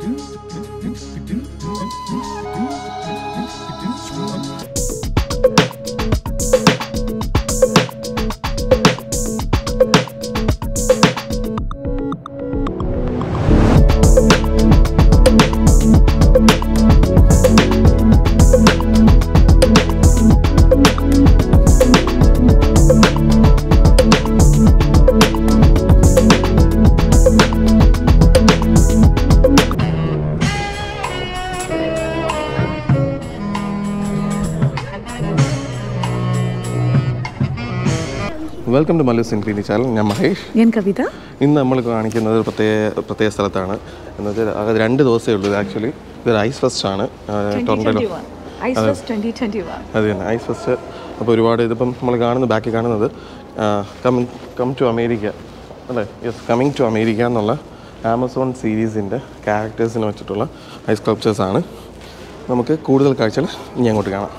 Welcome to Mallu sin clinic channel ഞാൻ മഹേഷ് ഞാൻ കവിത ഇന്ന് നമ്മൾ കാണിക്കുന്നത് ഒരു പ്രത്യേക പ്രത്യേക സ്ഥലത്താണ് എന്ന് വെച്ചാൽ അത് രണ്ട് ദിവസമേ ഉള്ളൂ ആക്ച്വലി ഇതൊരു ഐസ് ഫെസ്റ്റ് ആണ് ടൊറൻറ്റോയിലും ice fest twenty twenty one അത് തന്നെ ഐസ് ഫെസ്റ്റ് അപ്പോൾ ഒരുപാട് ഇതിപ്പം നമ്മൾ കാണുന്ന ബാക്കി കാണുന്നത് കം കം ടു അമേരിക്ക അല്ലേ യെസ് കമ്മിങ് ടു അമേരിക്ക എന്നുള്ള ആമസോൺ സീരീസിൻ്റെ ക്യാരക്ടേഴ്സിനെ വെച്ചിട്ടുള്ള ഐസ് സ്കൾപ്ചേഴ്സ് ആണ് നമുക്ക് കൂടുതൽ കാഴ്ചകൾ ഇനി അങ്ങോട്ട് കാണാം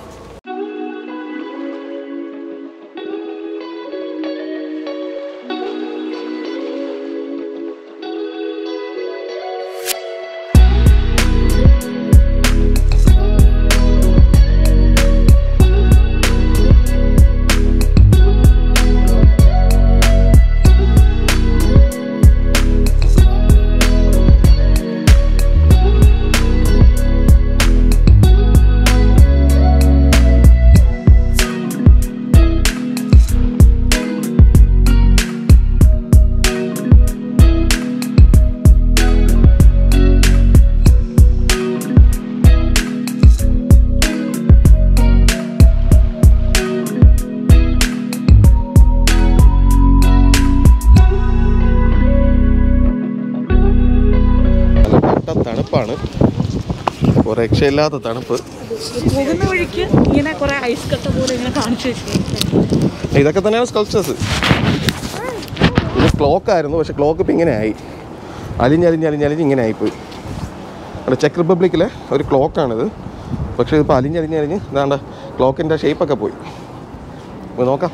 നല്ല കട്ട തണുപ്പാണ് ഒരു രക്ഷയില്ലാത്ത തണുപ്പ് പോകുന്ന വഴിക്ക് ഇങ്ങനെ കുറെ ഐസ് കട്ട പോലെ ഇങ്ങനെ കാണിച്ചു വെച്ചിട്ടുണ്ട് ഇതൊക്കെ തന്നെയാണ് സ്കൾപ്ചേഴ്സ് ഇത് ക്ലോക്ക് ആയിരുന്നു പക്ഷെ ക്ലോക്ക് ഇപ്പം ഇങ്ങനെ ആയി അലിഞ്ഞലിഞ്ഞ് അലിഞ്ഞലിഞ്ഞ് ഇങ്ങനെ ആയിപ്പോയി അവിടെ ചെക്ക് റിപ്പബ്ലിക്കിലെ ഒരു ക്ലോക്കാണിത് പക്ഷേ ഇതിപ്പോൾ അലിഞ്ഞലിഞ്ഞലിഞ്ഞ് ഇതാണ്ട് ക്ലോക്കിൻ്റെ ഷേപ്പൊക്കെ പോയി അപ്പോൾ നോക്കാം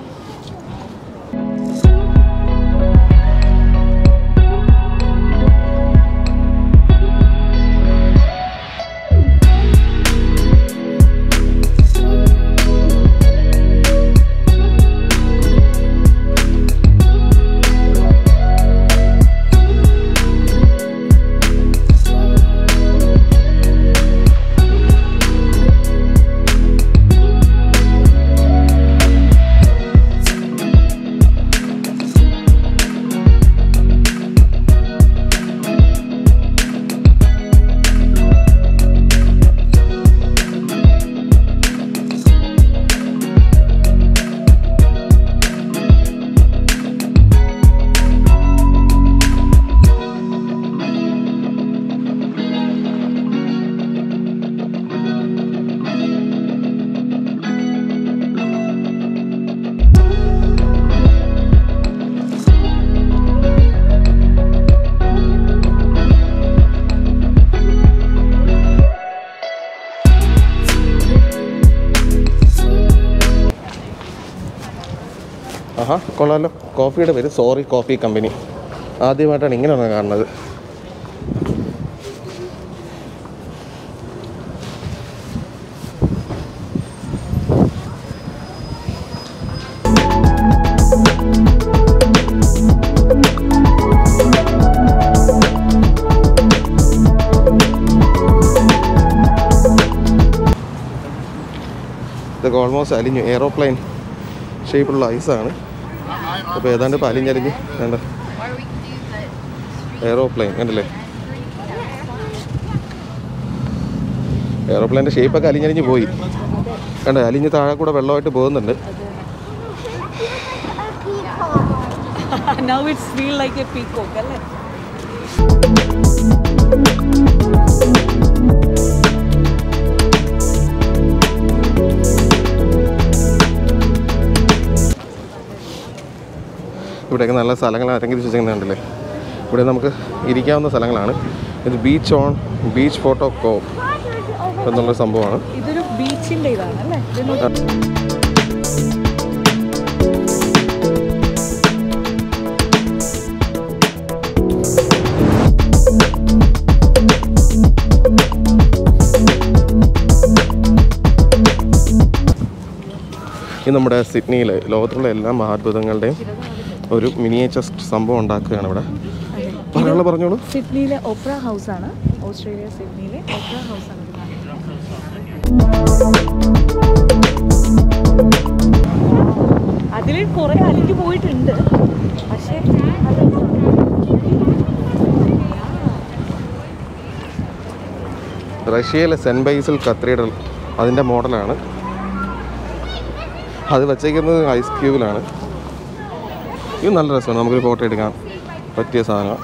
ആഹാ കൊള്ളാമല്ലോ കോഫിയുടെ പേര് സോറി കോഫി കമ്പനി ആദ്യമായിട്ടാണ് ഇങ്ങനെയാണ് കാണുന്നത് ഇതൊക്കെ ഓൾമോസ്റ്റ് അലിഞ്ഞു എയറോപ്ലെയിൻ ഷേപ്പുള്ള ഐസാണ് അപ്പോൾ ഏതാണ്ട് ഇപ്പോൾ അലിഞ്ഞലിഞ്ഞ് വേണ്ട എയറോപ്ലെയിൻ കണ്ടില്ലേ എയറോപ്ലെയിൻ്റെ ഷേപ്പൊക്കെ അലിഞ്ഞലിഞ്ഞ് പോയി കണ്ടേ അലിഞ്ഞ് താഴെ കൂടെ വെള്ളമായിട്ട് പോകുന്നുണ്ട് now it's feel like a peacock അല്ലേ ഇവിടെയൊക്കെ നല്ല സ്ഥലങ്ങൾ അലങ്കരിച്ച് വെച്ചിരിക്കുന്നുണ്ടല്ലേ ഇവിടെ നമുക്ക് ഇരിക്കാവുന്ന സ്ഥലങ്ങളാണ് ഇത് ബീച്ച് ഓൺ ബീച്ച് ഫോട്ടോ കോപ്പ് എന്നുള്ള സംഭവമാണ് ഇതൊരു ബീച്ചിന്റെ ഇതാണ് അല്ലേ ഇത് നോക്ക്. ഇത് നമ്മുടെ സിഡ്നിയിൽ ലോകത്തുള്ള എല്ലാ മഹാത്ഭുതങ്ങളുടെയും ഒരു മിനിയേച്ചർ സംഭവം ഉണ്ടാക്കുകയാണ് ഇവിടെ പറയാനുള്ള പറഞ്ഞോളൂ സിഡ്നിയിലെ ഒപ്ര ഹൗസ് ആണ് ഓസ്ട്രേലിയ സിഡ്നിയിലെ ഒപ്ര ഹൗസ് ആണ് ഇത് കാണിക്കുന്നത്. അതിൽ കുറെ അലിഞ്ഞു പോയിട്ടുണ്ട് പക്ഷേ അത് റഷ്യയിലെ സെൻറ്റ് ബൈസിൽ കത്തീഡ്രൽ അതിൻ്റെ മോഡലാണ് അത് വച്ചേക്കുന്നത് ഐസ് ക്യൂബിലാണ് ഇത് നല്ല രസമാണ് നമുക്കൊരു ഫോട്ടോ എടുക്കാൻ പറ്റിയ സാധനം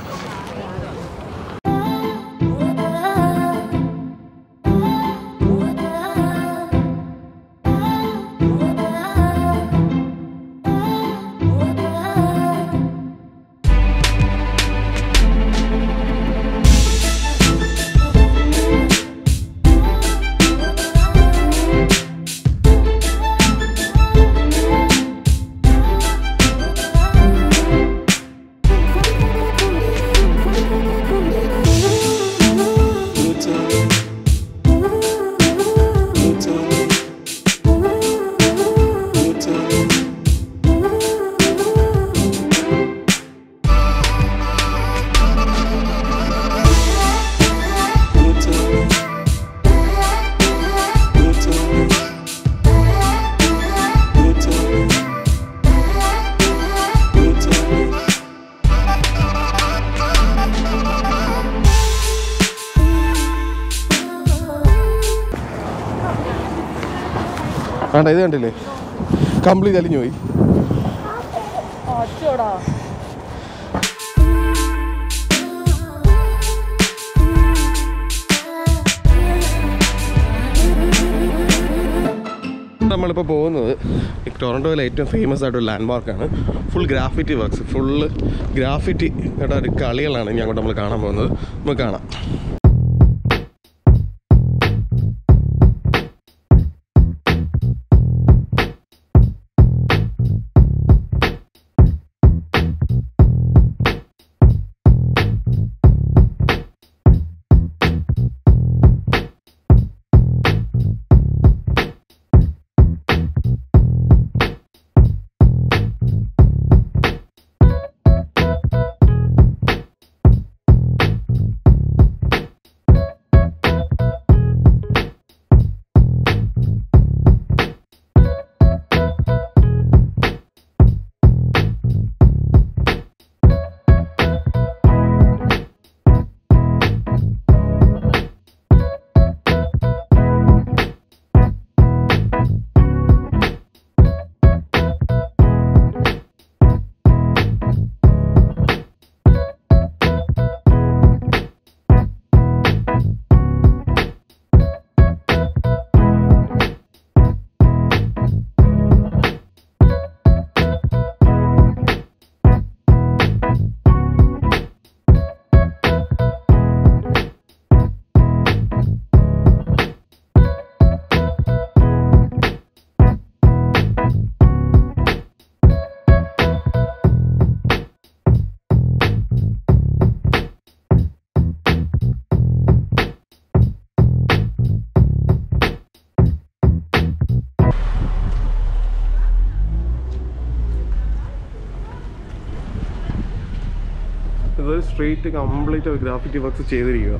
വേണ്ട ഇത് കണ്ടില്ലേ കംപ്ലീറ്റ് അലിഞ്ഞു പോയി അച്ചോടാ നമ്മളിപ്പോൾ പോകുന്നത് ഈ ടൊറൻറ്റോയിലെ ഏറ്റവും ഫേമസ് ആയിട്ടൊരു ലാൻഡ് മാർക്കാണ് full graffiti works full graffiti ഒരു കളികളാണ് ഇനി അങ്ങോട്ട് നമ്മൾ കാണാൻ പോകുന്നത് നമുക്ക് കാണാം ഇതൊരു സ്ട്രീറ്റ് കംപ്ലീറ്റ് ഗ്രാഫിറ്റി വർക്ക്സ് ചെയ്തിരിക്കുക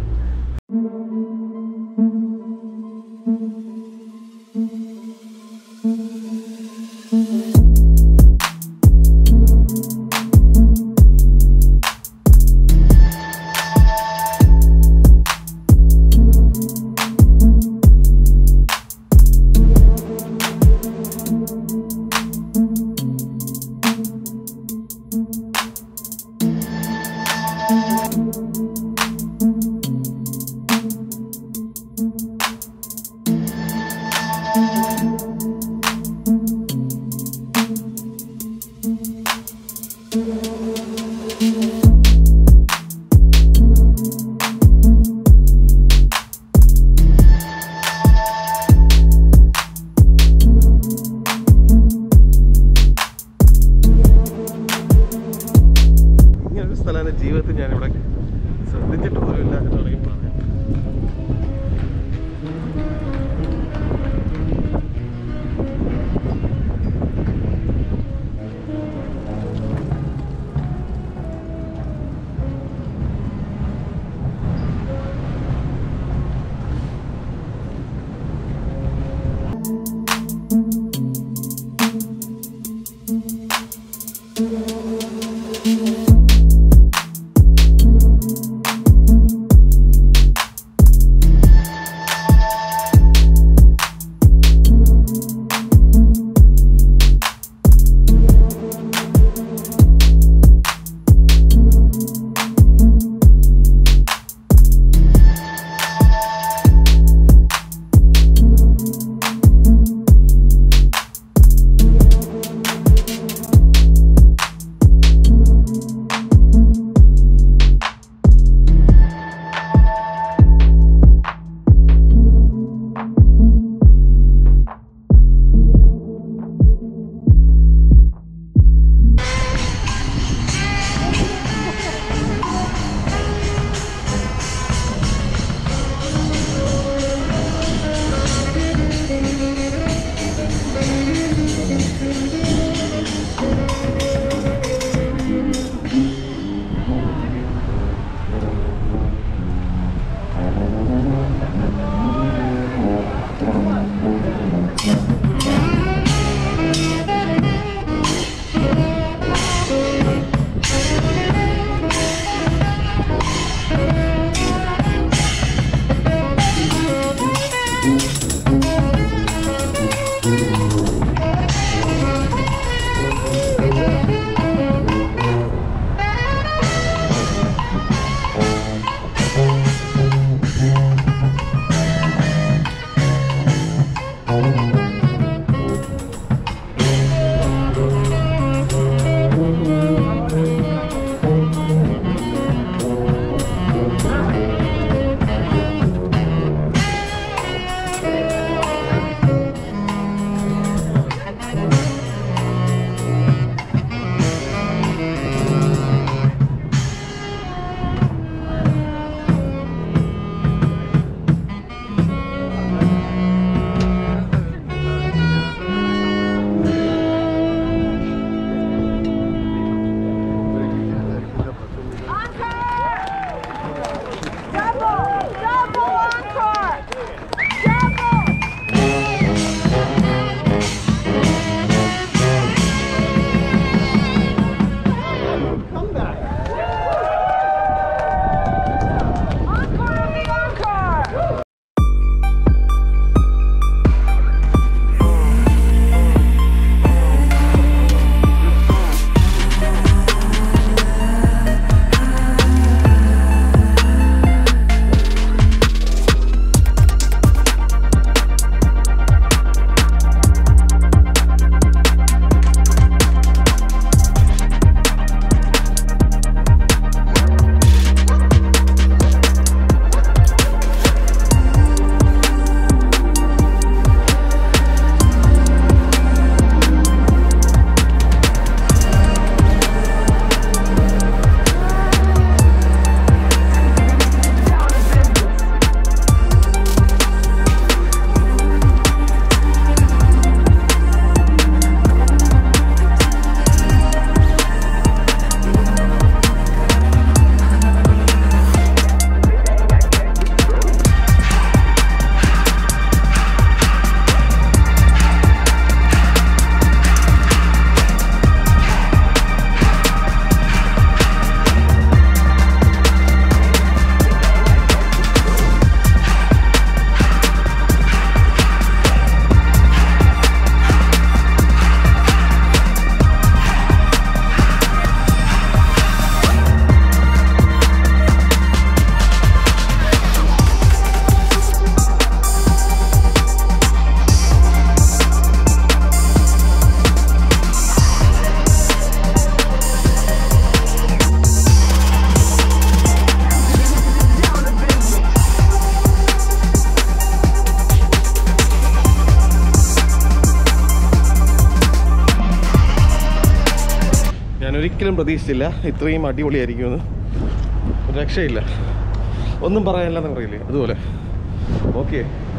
ഒരിക്കലും പ്രതീക്ഷിച്ചില്ല ഇത്രയും അടിപൊളിയായിരിക്കുമെന്ന് ഒരു രക്ഷയില്ല ഒന്നും പറയാനില്ലെന്ന് പറയില്ലേ അതുപോലെ ഓക്കെ